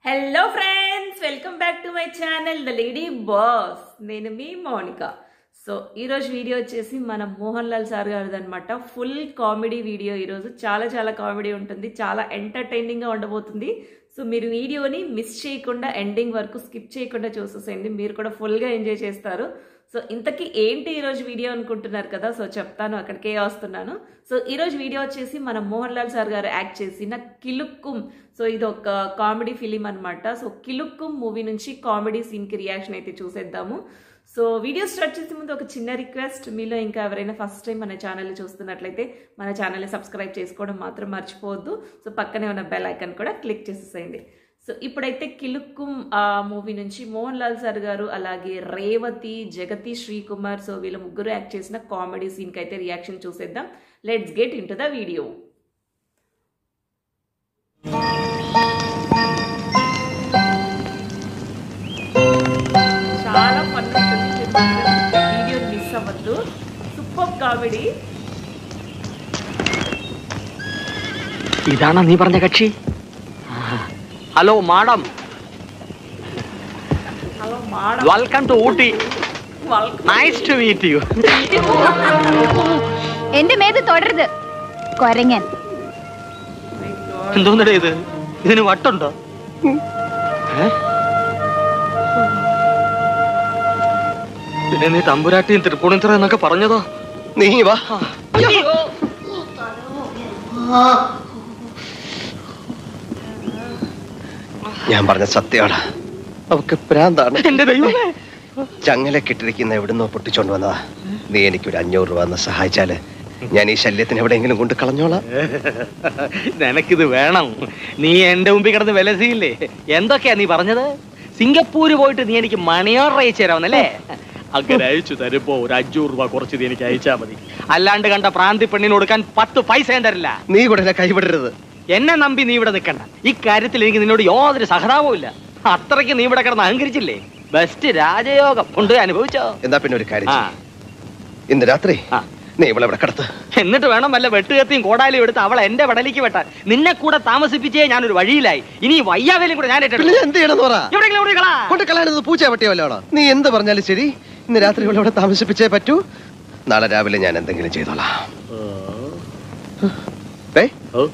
Hello friends welcome back to my channel the lady boss నేను మీ Mounika so ఈరోజు video వచ్చేసి మన మోహన్ లాల్ సార్ గారిది అనమాట ఫుల్ కామెడీ వీడియో ఈరోజు చాలా చాలా కామెడీ ఉంటుంది చాలా ఎంటర్టైనింగ్గా ఉండబోతుంది సో మీరు వీడియోని మిస్ చేయకుండా ఎండింగ్ వరకు స్కిప్ చేయకుండా చూసేసేయండి మీరు కూడా ఫుల్గా ఎంజాయ్ చేస్తారు సో ఇంతకీ ఏంటి ఈరోజు వీడియో అనుకుంటున్నారు కదా సో చెప్తాను అక్కడికే వస్తున్నాను సో ఈరోజు వీడియో వచ్చేసి మన మోహన్ లాల్ సార్ గారు యాక్ట్ చేసిన కిలుక్కుం సో ఇది ఒక కామెడీ ఫిలిం అనమాట సో కిలుక్కుం మూవీ నుంచి కామెడీ సీన్కి రియాక్షన్ అయితే చూసేద్దాము సో వీడియో స్టార్ట్ చేసే ముందు ఒక చిన్న రిక్వెస్ట్ మీలో ఇంకా ఎవరైనా ఫస్ట్ టైం మన ఛానల్ చూస్తున్నట్లయితే మన ఛానల్ని సబ్స్క్రైబ్ చేసుకోవడం మాత్రం మర్చిపోవద్దు సో పక్కనే ఉన్న బెల్ ఐకాన్ కూడా క్లిక్ చేసేసేయండి సో ఇప్పుడైతే కిలుక్కుం ఆ మూవీ నుంచి మోహన్ లాల్ సార్ గారు అలాగే రేవతి జగతి శ్రీకుమార్ సో వీళ్ళ ముగ్గురు యాక్ట్ చేసిన కామెడీ సీన్కి అయితే రియాక్షన్ చూసేద్దాం let's get into the video చాలా ఫన్ ఉంటుంది వీడియో మిస్ అవ్వద్దు సూపర్ కామెడీ ഇതാണോ നീ പറഞ്ഞ കക്ഷി hello madam hello madam welcome to Ooty nice to meet you എന്റെ മേത് തൊടരുത് കൊരങ്ങൻ എന്തോന്നടേ ഇത് ഇതിന് വട്ടുണ്ടോ ഏ? പിന്നെ നീ തമ്പുരാട്ടിയും തൃപ്പൂണിത്തറ എന്നൊക്കെ പറഞ്ഞതോ നീ വാ ഞാൻ പറഞ്ഞ സത്യമാണ് അവക്ക് പ്രാന്താണ് എന്റെ ദൈവമേ ചങ്ങലക്കിട്ടിരിക്കുന്ന എവിടുന്നോ പൊട്ടിച്ചോണ്ട് വന്നതാ നീ എനിക്കൊരു അഞ്ഞൂറ് രൂപ എന്ന് സഹായിച്ചാല് ഞാൻ ഈ ശല്യത്തിന് എവിടെയെങ്കിലും കൊണ്ട് കളഞ്ഞോളാം നിനക്കിത് വേണം നീ എന്റെ മുമ്പിൽ കിടന്ന് വിലസിയില്ലേ എന്തൊക്കെയാ നീ പറഞ്ഞത് സിംഗപ്പൂര് പോയിട്ട് നീ എനിക്ക് മണി ഓർഡർ അയച്ചു തരാമെന്നല്ലേ അങ്ങനെ അയച്ചു തരുമ്പോ ഒരു അഞ്ഞൂറ് രൂപ കുറച്ച് നീ എനിക്ക് അയച്ചാ മതി അല്ലാണ്ട് കണ്ട പ്രാന്തി പെണ്ണിന് കൊടുക്കാൻ പത്ത് പൈസ ഞാൻ തരില്ല നീ കൂടെ എന്നെ കൈവിടരുത് എന്നെ നമ്പി നീ ഇവിടെ നിൽക്കണ്ട ഇക്കാര്യത്തിൽ എനിക്ക് നിന്നോട് യാതൊരു സഹതാപവും ഇല്ല അത്രയ്ക്ക് നീ ഇവിടെ കിടന്ന് അഹങ്കരിച്ചില്ലേ ബെസ്റ്റ് രാജയോഗം കൊണ്ട് അനുഭവിച്ചോ എന്നാ പിന്നെ ഒരു കാര്യം ആ ചെയ്യ്. ഇന്ന് രാത്രി ആ. നീ ഇവിടെ ഇവിടെ കിടത്ത് എന്നിട്ട് വേണം വല്ല വെട്ടുകത്തിയും കോടാലിയും എടുത്ത് അവളെ എന്റെ വടലേക്ക് വെട്ടാൻ നിന്നെ കൂടെ താമസിപ്പിച്ചേ ഞാനൊരു വഴിയിലായി ഇനി ഈ വയ്യാവേലും കൂടെ ഞാൻ പിന്നെ ഏറ്റെടുക്കും. ഞാൻ എന്ത് ചെയ്യണമെന്ന് പറ എവിടെയെങ്കിലും ഓടി കളാ. കൊണ്ട് കളയാനത് പൂച്ച പറ്റിയവല്ലോടാ നീ എന്ത് പറഞ്ഞാലും ശരി ഇന്ന് രാത്രി ഇവിടെ ഇവിടെ താമസിപ്പിച്ചേ പറ്റൂ നാളെ രാവിലെ ഞാൻ എന്തെങ്കിലും ചെയ്തോളാം ഏ ഓ.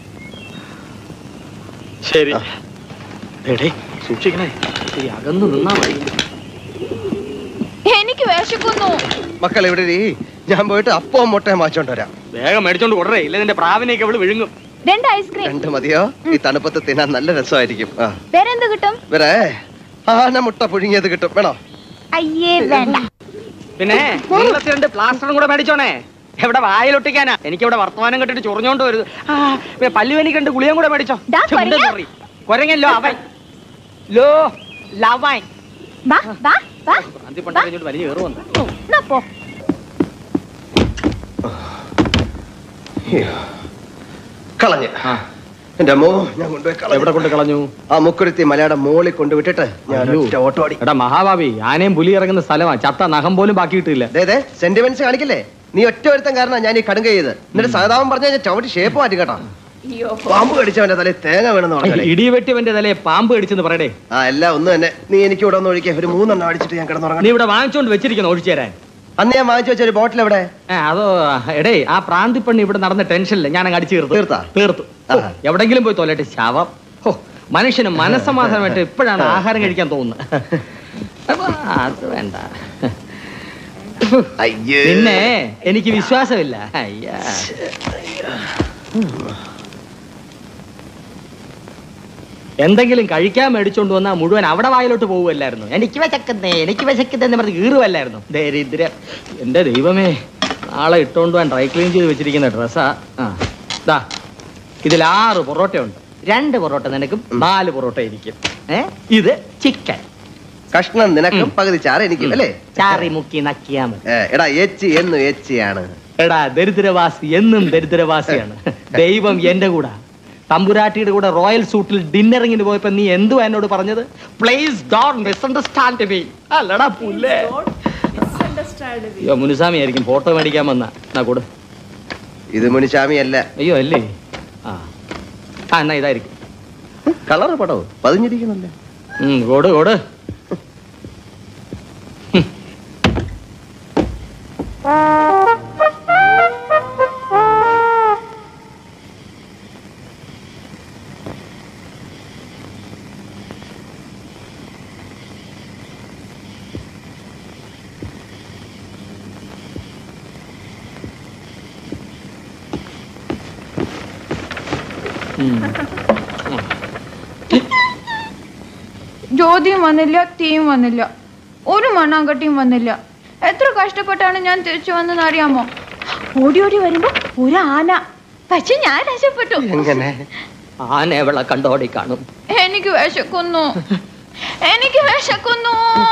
ശരി ആ. എടേ സൂക്ഷിക്കണേ ഈ അകന്ന് നിന്നാ മതി എനിക്ക് വിശക്കുന്നു മക്കൾ ഇവിടെ ഇരി. ഞാൻ പോയിട്ട് അപ്പവും മുട്ടയും വാങ്ങിച്ചോണ്ട് വരാം വേഗം മേടിച്ചോണ്ട് കൊടറേ ഇല്ല നിന്റെ പ്രാവിനെയൊക്കെ അവള് വിഴുങ്ങും രണ്ട് ഐസ്ക്രീം രണ്ട് മതിയോ ഈ തണുപ്പത്ത് തിന്നാൻ നല്ല രസമായിരിക്കും ആ വേറെ എന്ത് കിട്ടും വരെ ആന മുട്ട പുഴുങ്ങിയത് കിട്ടും വേണോ അയ്യേ വേണ്ട പിന്നെ നീളത്തിൽ രണ്ട് പ്ലാസ്റ്ററും കൂടെ മേടിച്ചോണേ എവിടെ വായിലൊട്ടിക്കാനാ എനിക്ക് ഇവിടെ വർത്തമാനം കെട്ടിട്ട് ചൊറിഞ്ഞോണ്ട് വരുത് ആ പിന്നെ പല്ലുവലി കണ്ട് ഗുളിയും കൂടെ മേടിച്ചോ ദാ ചുണ്ട കൊരങ്ങ. ചൊറി. കൊരങ്ങല്ലോ അവൻ ലോ ലവൻ വാ വാ വാ അന്തിപ്പണ്ട കഴിഞ്ഞോട്ട് വലിയ കയറി വന്നു എന്നാ പോ അയ്യോ. കളഞ്ഞ് എന്റെ അമ്മോ ഞാൻ കൊണ്ടുപോയി കളഞ്ഞു. എവിടെ കൊണ്ട് കളഞ്ഞു ആ മുക്കുരുത്തി മലയുടെ മോളിൽ കൊണ്ടുവിട്ടിട്ട് ഞാൻ അയ്യോ. ഒറ്റ ഓട്ടോ അടി എടാ മഹാഭാവി ആനയും പുലി ഇറങ്ങുന്ന സ്ഥലമാ ചത്ത നഖം പോലും ബാക്കി കിട്ടില്ല അതെ സെന്റിമെന്റ്സ് കാണിക്കില്ലേ നീ ഒറ്റ ഒരുത്തൻ കാരണം ഞാൻ ഈ കടുങ്ക ചെയ്ത് എന്നിട്ട് സഹതാപം പറഞ്ഞ ഞാൻ ചവിട്ടി ഷേപ്പ് മാറ്റി കേട്ടോ అయ్యో പാമ്പ് കടിച്ചവന്റെ തലയിൽ തേങ്ങ വേണമെന്ന് പറഞ്ഞാലേ ഇടിവെട്ടിവന്റെ തലയെ പാമ്പ് കടിച്ചെന്ന് പറയടേ ആ എല്ലാം ഒന്ന് തന്നെ നീ എനിക്ക് ഇവിടെ ഒന്ന് ഒഴിക്കേ ഒരു മൂന്നെണ്ണം അടിച്ചിട്ട് ഞാൻ കിടന്നുറങ്ങണം നീ ഇവിടെ വാങ്ങിച്ചോണ്ട് വെച്ചിരിക്കുന്നു ഒഴിച്ചു തരാൻ അന്ന് ഞാൻ വാങ്ങിച്ചു വെച്ച ഒരു ബോട്ടിൽ എവിടെ ഏ, അതോ എടേ ആ പ്രാന്തിപ്പെണ്ണ് ഇവിടെ നടന്ന ടെൻഷനില്ല ഞാൻ അങ്ങ് അടിച്ചു തീർത്തു തീർത്താ? തീർത്തു ആ. ഓ, എവിടെങ്കിലും പോയി തോലട്ടെ ശവം ഹോ മനുഷ്യന് മനസ്സമാധാനമായിട്ട് ഇപ്പോഴാണ് ആഹാരം കഴിക്കാൻ തോന്നുന്നത് അപ്പൊ അത് വേണ്ട അയ്യേ പിന്നെ എനിക്ക് വിശ്വാസമില്ല അയ്യാ എന്തെങ്കിലും കഴിക്കാൻ മേടിച്ചോണ്ട് വന്നാൽ മുഴുവൻ അവിടെ വായിലോട്ട് പോകുമല്ലായിരുന്നു എനിക്ക് വിശക്കുന്നേ എനിക്ക് വിശക്കുന്നേ എന്ന് പറഞ്ഞ് കീറുമല്ലായിരുന്നു ദരിദ്രം എന്റെ ദൈവമേ നാളെ ഇട്ടോണ്ട് പോകാൻ ഡ്രൈ ക്ലീൻ ചെയ്ത് വെച്ചിരിക്കുന്ന ഡ്രസ്സാ ആ ദാ ഇതിൽ ആറ് പൊറോട്ടയുണ്ട് രണ്ട് പൊറോട്ട നിനക്കും നാല് പൊറോട്ട ഇരിക്കും ഏ ഇത് ചിക്കൻ കഷ്ണം നിനക്കും പകുതി ചാറ് എനിക്കും അല്ലേ ചാറി മുക്കി നക്കിയാ മതി ഏ, എടാ എച്ചി എന്നും എച്ചിയാണ് എടാ ദരിദ്രവാസി എന്നും ദരിദ്രവാസിയാണ് ദൈവം എന്റെ കൂടെ തമ്പുരാട്ടിയുടെ കൂടെ റോയൽ സൂട്ടിൽ ഡിന്നറിങ്ങിന് പോയപ്പോ നീ എന്തുവാ എന്നോട് പറഞ്ഞത് പ്ലീസ് ഡോണ്ട് മിസ്അണ്ടർസ്റ്റാൻഡ് മീ അല്ലടാ പുല്ലേ misunderstand me. അയ്യോ മുനുസ്വാമി ആയിരിക്കും ഫോട്ടോ മേടിക്കാൻ വന്ന എന്നാ കൂടെ ഇത് മുനിശാമി അല്ല അയ്യോ അല്ലേ ആ ആ എന്നാ ഇതായിരിക്കും കളറ് പടവും പതിഞ്ഞിരിക്കണല്ലേ ഉം, കൊട് കൊട് ജ്യോതിയും വന്നില്ല തീയും വന്നില്ല ഒരു മണ്ണാങ്കട്ടിയും വന്നില്ല എത്ര കഷ്ടപ്പെട്ടാണ് ഞാൻ തിരിച്ചു വന്നെന്ന് അറിയാമോ ഓടി ഓടി വരുമ്പോ ഒരു ആന പക്ഷെ ഞാൻ രക്ഷപ്പെട്ടു എങ്ങനെ ആന എവളെ കണ്ടോടി കാണും എനിക്ക് വിശക്കുന്നു എനിക്ക് വിശക്കുന്നു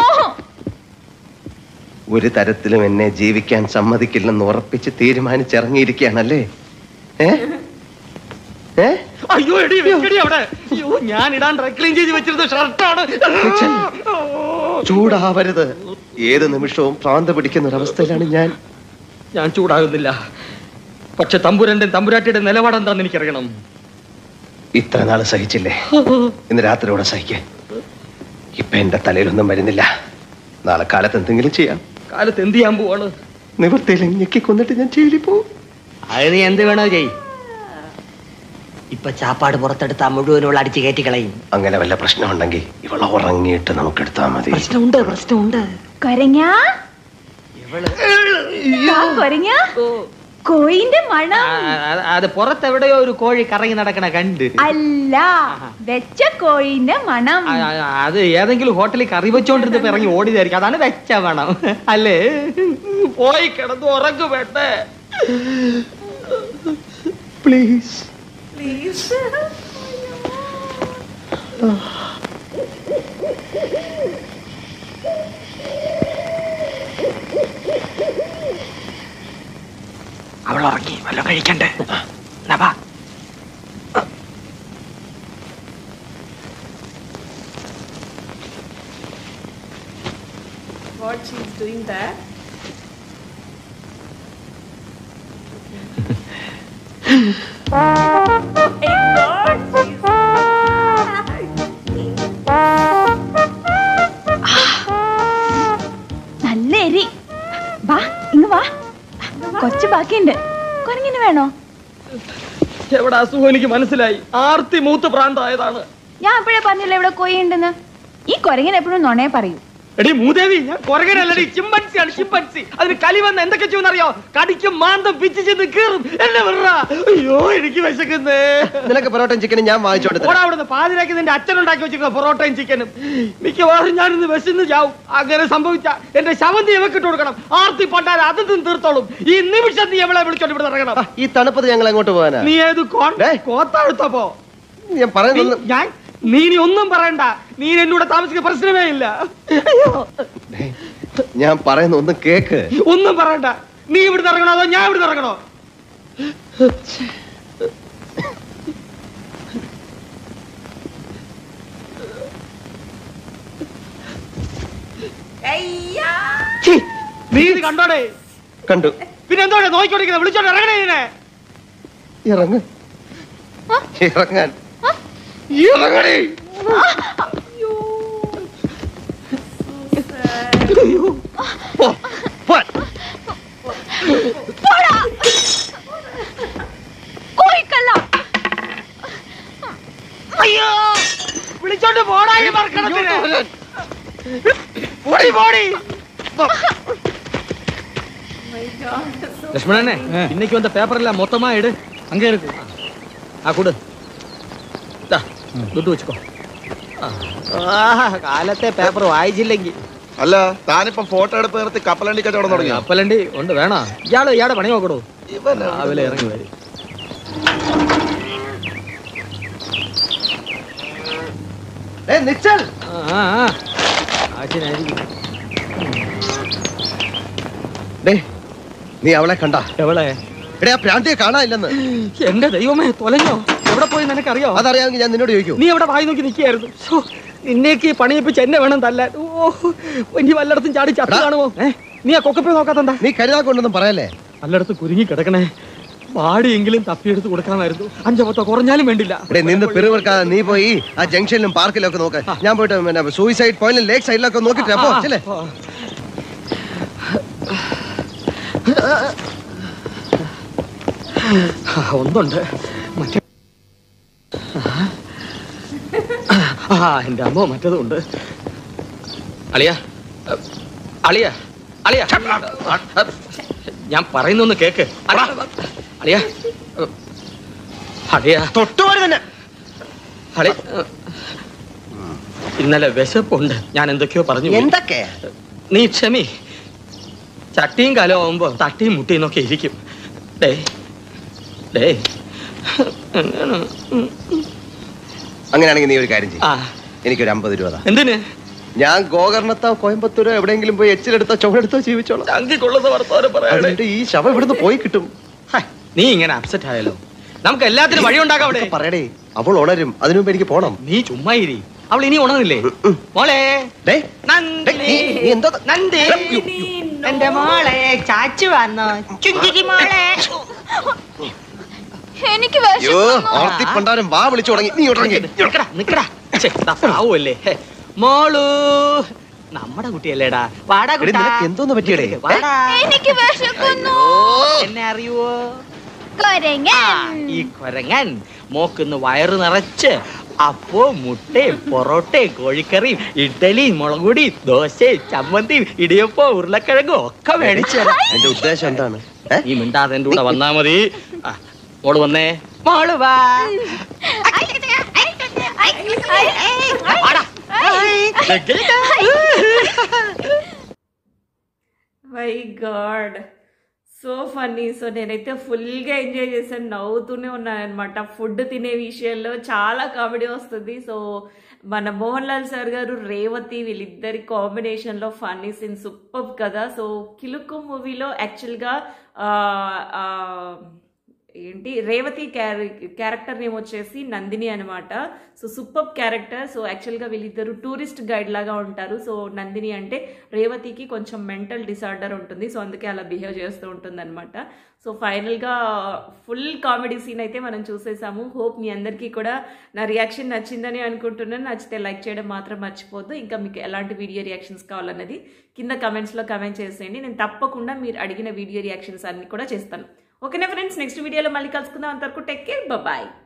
ഒരു തരത്തിലും എന്നെ ജീവിക്കാൻ സമ്മതിക്കില്ലെന്ന് ഉറപ്പിച്ച് തീരുമാനിച്ചിറങ്ങിയിരിക്കുകയാണല്ലേ ഏ ഏ അയ്യോ എടി വെക്കടി അവിടെ അയ്യോ ഞാൻ ഇടാൻ ഡ്രൈ ക്ലീൻ ചെയ്ത് വെച്ചിരുന്ന ഷർട്ടാണ് നിച്ചൽ, ചൂടാവരുത് ഏത് നിമിഷവും ഭ്രാന്ത് പിടിക്കുന്ന ഒരവസ്ഥയിലാണ് ഞാൻ ഞാൻ ചൂടാകുന്നില്ല പക്ഷെ തമ്പുരന്റെ തമ്പുരാട്ടിയുടെ നിലപാടെന്താന്ന് എനിക്കറിയണം ഇത്ര നാള് സഹിച്ചില്ലേ ഇന്ന് രാത്രിയോടെ സഹിക്കേ ഇപ്പൊ എന്റെ തലയിലൊന്നും വരുന്നില്ല നാളെ കാലത്ത് എന്തെങ്കിലും ചെയ്യാം കാലത്ത് എന്ത് ചെയ്യാൻ പോവാണ് നിവൃത്തിയിൽ ഞെക്കി കൊന്നിട്ട് ഞാൻ ജയിലിൽ പോകും അത് നീ എന്ത് വേണോ ചെയ് ഇപ്പൊ ചാപ്പാട് പുറത്തെടുത്താ മുഴുവനുള്ള അടിച്ച് കയറ്റി കളയും അങ്ങനെ വല്ല പ്രശ്നമുണ്ടെങ്കിൽ ഇവളെ ഉറങ്ങിയിട്ട് നമുക്ക് എടുത്താൽ മതി പ്രശ്നമുണ്ട് പ്രശ്നമുണ്ട് കൊരങ്ങ കൊരങ്ങ കോയിന്റെ മണം അത് പുറത്തെവിടെയോ ഒരു കോഴി കറങ്ങി നടക്കണ കണ്ട് അല്ല വെച്ച കോയിന്റെ മണം ആ, ആ, അത് ഏതെങ്കിലും ഹോട്ടലിൽ കറി വെച്ചോണ്ടിരുന്നപ്പോ ഇറങ്ങി ഓടിയതായിരിക്കും അതാണ് വെച്ച വേണം അല്ലേ പോയി കിടന്ന് ഉറങ്ങു വേണ്ടേ പ്ലീസ് അവൾ ഉറങ്ങി വല്ലതും കഴിക്കണ്ടേ നവാ What she's doing that? Hey God, she's നല്ല എരി വാ ഇങ്ങ് വാ കൊച്ചു ബാക്കിയുണ്ട് കൊരങ്ങിന് വേണോ എവിടെ അസുഖം എനിക്ക് മനസ്സിലായി ആർത്തി മൂത്ത് പ്രാന്തായതാണ് ഞാൻ അപ്പോഴേ പറഞ്ഞില്ല ഇവിടെ കോയി ഉണ്ടെന്ന് ഈ കൊരങ്ങൻ എപ്പോഴും നുണയെ പറയൂ എടി മൂദേവി ഞാൻ കൊരകനല്ലടി ചിമ്പൻസിയാണ് ചിമ്പൻസി അതിന് കലി വന്ന് എന്തൊക്കെ ചെയ്യുമെന്നറിയോ കടിക്കും മാന്തം പിച്ചു ചെന്ന് കീറും എന്നെ വിടറ അയ്യോ എനിക്ക് വിശക്കുന്നേ നിനക്ക് പൊറോട്ടയും ചിക്കനും ഞാൻ വാങ്ങിച്ചോണ്ട് തരാം. ഓടാ അവിടുന്ന് പാതിരാക്കി നിന്റെ അച്ഛൻ ഉണ്ടാക്കി വെച്ചിരിക്കുന്ന പൊറോട്ടയും ചിക്കനും മിക്കവാറും ഞാനിന്ന് വിശന്ന് ചാവും അങ്ങനെ സംഭവിച്ച എന്റെ ശവന്തി ഇവക്കിട്ട് കൊടുക്കണം ആർത്തി പണ്ടാൽ അത് നിന്ന് തീർത്തോളും ഈ നിമിഷം നീ എവളെ വിളിച്ചോണ്ട് ഇവിടെ ഇറങ്ങണം ഈ തണുപ്പത് ഞങ്ങൾ എങ്ങോട്ട് പോകാനാ നീ ഏത് കോൺ ഡേ. കോത്താഴ്ത്തപ്പോ ഞാൻ പറയുന്നത് നീ- ഞാൻ നീ ഇനി ഒന്നും പറയണ്ട നീ എന്നൂടെ താമസിക്കുന്ന പ്രശ്നമേ ഇല്ല അയ്യോ ഡേ, ഞാൻ പറയുന്ന ഒന്ന് കേക്ക് ഒന്നും പറയണ്ട നീ ഇവിടുന്ന് ഇറങ്ങണോ അതോ ഞാൻ ഇവിടുന്ന് ഇറങ്ങണോ അയ്യാ ഛീ, നീ ഇത് കണ്ടോടെ കണ്ടു പിന്നെ എന്തോടെ നോക്കിക്കൊണ്ടിരിക്കുന്നത് വിളിച്ചോണ്ട് ഇറങ്ങണേ ഇതിനെ ഇറങ്ങ് ഇറങ്ങാൻ ഇറങ്ങണേ പോ, പോ. കോഴിക്കല്ല അയ്യോ വിളിച്ചോണ്ട് പോടാ ഈ മർക്കടത്തിന് പോടി പോടി ലക്ഷ്മണനെ இன்னைக்கு வந்த பேப்பர்ல மொத்தமா எடு அங்கே இருக்கு ஆ கொடு ദാ, ദുട്ട് വെച്ചോ കാലത്തെ പേപ്പർ വായിച്ചില്ലെങ്കിൽ അല്ല താനിപ്പം ഫോട്ടോ എടുപ്പ് നിർത്തി കപ്പലണ്ടി കച്ചവടം തുടങ്ങി കപ്പലണ്ടി ഉണ്ട് വേണോ ഇയാള് ഇയാടെ പണി നോക്കടോ രാവിലെ ഇറങ്ങി വരും ഏ നിച്ചൽ ആ ആ, ആ ആശിനായിരിക്കും ഡേ നീ അവളെ കണ്ട എവളെ എടേ ആ പ്രാന്തിയെ കാണാനില്ലെന്ന് എന്റെ ദൈവമേ തൊലഞ്ഞോ എവിടെ പോയി നിനക്കറിയോ അതറിയാമെങ്കിൽ ഞാൻ നിന്നോട് ചോദിക്കൂ നീ അവിടെ വായി നോക്കി നിൽക്കുകയായിരുന്നു ശ്ശോ, നിന്നേക്ക് ഈ പണിയിപ്പിച്ച് എന്നെ വേണം തല്ലാൻ ഓ ഇനി വല്ലയിടത്തും ചാടി ചത്തു എടാ. കാണുമോ ഏ നീ ആ കൊക്കപ്പി നോക്കാത്തണ്ട നീ കരുതാക്കൊണ്ടൊന്നും പറയല്ലേ വല്ലയിടത്തും കുരുങ്ങി കിടക്കണേ പാടിയെങ്കിലും തപ്പിയെടുത്ത് കൊടുക്കാമായിരുന്നു അഞ്ചോ പത്തോ കുറഞ്ഞാലും വേണ്ടില്ല എടേ നിന്ന് പിറുവിറക്കാതെ നീ പോയി ആ ജംഗ്ഷനിലും പാർക്കിലും ഒക്കെ നോക്ക് ഞാൻ പോയിട്ട് പിന്നെ സൂയിസൈഡ് പോയിന്റിലും ലേക്ക് സൈഡിലൊക്കെ നോക്കിട്ട് അപ്പോ ചെല്ലേ ആ, ഒന്നുണ്ട് മറ്റേ ആ എന്റെ അമ്മ മറ്റതുണ്ട് അളിയ അളിയ അളിയ ഞാൻ പറയുന്നൊന്ന് കേക്ക് അളിയ അളിയ തൊട്ടുപോലെ തന്നെ അളി ഇന്നലെ വിശപ്പുണ്ട് ഞാൻ എന്തൊക്കെയോ പറഞ്ഞു പോയി. എന്തൊക്കെ നീ ക്ഷമി ചട്ടിയും കാലം ആവുമ്പോ തട്ടിയും മുട്ടിയും ഒക്കെ ഇരിക്കും ഡേ ഡേ അങ്ങനെയാണെങ്കിൽ നീ ഒരു കാര്യം ചെയ്യും ആ എനിക്കൊരു അമ്പത് രൂപ താ. എന്തിന് ഞാൻ ഗോകർണത്തോ കോയമ്പത്തൂരോ എവിടെയെങ്കിലും പോയി എച്ചിലെടുത്തോ ചുവടെടുത്തോ ജീവിച്ചോളാം ചങ്കിക്കൊള്ളുന്ന വർത്തമാനം പറയാതെ എന്നിട്ട് ഈ ശവം ഇവിടുന്ന് പോയി കിട്ടും ഹൈ, നീ ഇങ്ങനെ അപ്സെറ്റ് ആയാലോ നമുക്ക് എല്ലാത്തിനും വഴി ഉണ്ടാക്കാം അവിടെ ഇതൊക്കെ പറയടേ അവൾ ഉണരും അതിനു മുമ്പ് എനിക്ക് പോണം നീ ചുമ്മാ ഇരി അവൾ ഇനി ഉണർന്നില്ലേ മോളെ ഡേ നന്ദിനി നീ നീ എന്താ നന്ദി എന്റെ മോളെ ചാച്ചു വന്നോ ചുഞ്ചിരി മോളെ എനിക്ക് അയ്യോ വിശക്കുന്നു ഓർത്തിപ്പണ്ടാരും വാ വിളിച്ചു തുടങ്ങി നീ തുടങ്ങി നിക്കടാ നിക്കടാ ഛെ, ദാ പാവുമല്ലേ ഹെ, മോളു നമ്മുടെ കുട്ടിയല്ലേടാ വാടാ എടി, കുട്ടാ. നിനക്ക് എന്തോന്ന് പറ്റിയെടേ? വാടാ. എനിക്ക് വിശക്കുന്നു എന്നെ അറിയുവോ ആ, കൊരങ്ങൻ ഈ കൊരങ്ങൻ മോക്കുന്ന് വയറ് നിറച്ച് അപ്പോ മുട്ടയും പൊറോട്ടയും കോഴിക്കറിയും ഇഡ്ഡലിയും മുളകുപൊടിയും ദോശയും ചമ്മന്തിയും ഇടിയപ്പോ ഉരുളക്കിഴങ്ങും ഒക്കെ മേടിച്ചു തരാം എന്റെ ഉദ്ദേശം എന്താണ് ഏ? നീ മിണ്ടാതെ എന്റെ കൂടെ വന്നാ മതി ആ, മോള് വന്നേ മോള് വാ ആടാ. My god so funny so నేనైతే ఫుల్గా ఎంజాయ్ చేశాను నవ్వుతూనే ఉన్నాను అనమాట ఫుడ్ తినే విషయంలో చాలా కామెడీ వస్తుంది సో మన మోహన్ లాల్ సార్ గారు రేవతి వీళ్ళిద్దరి కాంబినేషన్లో ఫన్నీ సీన్ సూపర్ కదా సో కిలుకు మూవీలో యాక్చువల్గా ఏంటి రేవతి క్యారె క్యారెక్టర్ నేమ్ వచ్చేసి నందిని అనమాట సో సూపర్ క్యారెక్టర్ సో యాక్చువల్గా వీళ్ళిద్దరు టూరిస్ట్ గైడ్ లాగా ఉంటారు సో నందిని అంటే రేవతికి కొంచెం మెంటల్ డిసార్డర్ ఉంటుంది సో అందుకే అలా బిహేవ్ చేస్తూ ఉంటుంది అనమాట సో ఫైనల్గా ఫుల్ కామెడీ సీన్ అయితే మనం చూసేసాము హోప్ మీ అందరికీ కూడా నా రియాక్షన్ నచ్చిందని అనుకుంటున్నాను నచ్చితే లైక్ చేయడం మాత్రం మర్చిపోద్దు ఇంకా మీకు ఎలాంటి వీడియో రియాక్షన్స్ కావాలన్నది కింద కమెంట్స్లో కమెంట్ చేసేయండి నేను తప్పకుండా మీరు అడిగిన వీడియో రియాక్షన్స్ అన్ని కూడా చేస్తాను ఓకేనా ఫ్రెండ్స్ నెక్స్ట్ వీడియోలో మళ్ళీ కలుసుకుందాం అంతవరకు టెక్ కేర్ బాయ్